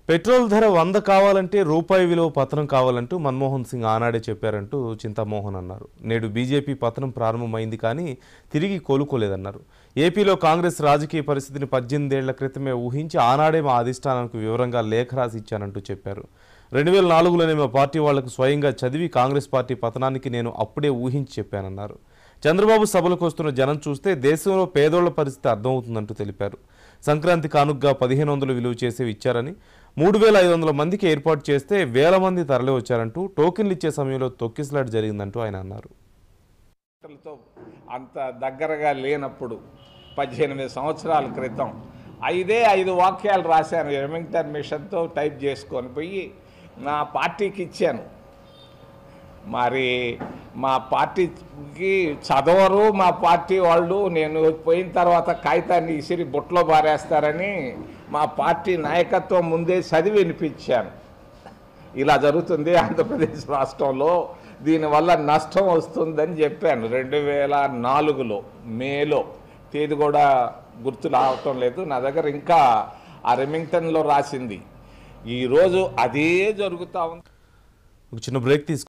petrol ధర వంద కావాలంటే రూపాయి విలువ పతనం కావాలంటూ మన్మోహన్ సింగ్ ఆనాడే చెప్పారంటూ చింతామోహన్ అన్నారు నేడు బీజేపీ పతనం ప్రారంభమైంది కానీ తిరిగి కోలుకోలేదన్నారు ఏపీలో కాంగ్రెస్ రాజకీయ పరిస్థితిని పద్దెనిమిదేళ్ల క్రితమే ఊహించి ఆనాడే మా అధిష్టానానికి వివరంగా లేఖ రాసి ఇచ్చానంటూ చెప్పారు రెండు వేల నాలుగులోనే మా పార్టీ వాళ్లకు స్వయంగా చదివి కాంగ్రెస్ పార్టీ పతనానికి నేను అప్పుడే ఊహించి చెప్పానన్నారు చంద్రబాబు సభలకు వస్తున్న జనం చూస్తే దేశంలో పేదోళ్ల పరిస్థితి అర్థమవుతుందంటూ తెలిపారు సంక్రాంతి కానుగ్గా పదిహేను వందలు విలువ చేసేవి ఇచ్చారని మూడు వేల ఐదు వందల మందికి ఏర్పాటు చేస్తే వేల మంది తరలి వచ్చారంటూ టోకెన్లు ఇచ్చే సమయంలో తొక్కిసలాట జరిగిందంటూ ఆయన అన్నారు తో అంత దగ్గరగా లేనప్పుడు పద్దెనిమిది సంవత్సరాల క్రితం ఐదే ఐదు వాక్యాలు రాశాను రెమింగ్టన్ మిషన్తో టైప్ చేసుకొని పోయి నా పార్టీకి ఇచ్చాను మరి మా పార్టీకి చదవరు మా పార్టీ వాళ్ళు నేను పోయిన తర్వాత కాగితాన్ని ఇసిరి బుట్టలో బారేస్తారని మా పార్టీ నాయకత్వం ముందే చదివి వినిపించాను ఇలా జరుగుతుంది ఆంధ్రప్రదేశ్ రాష్ట్రంలో దీనివల్ల నష్టం వస్తుందని చెప్పాను రెండు వేల నాలుగులో మేలో తేదీ కూడా గుర్తు రావటం లేదు నా దగ్గర ఇంకా ఆ రెమింగ్టన్లో రాసింది ఈరోజు అదే జరుగుతూ ఉంది ఒక చిన్న బ్రేక్ తీసుకు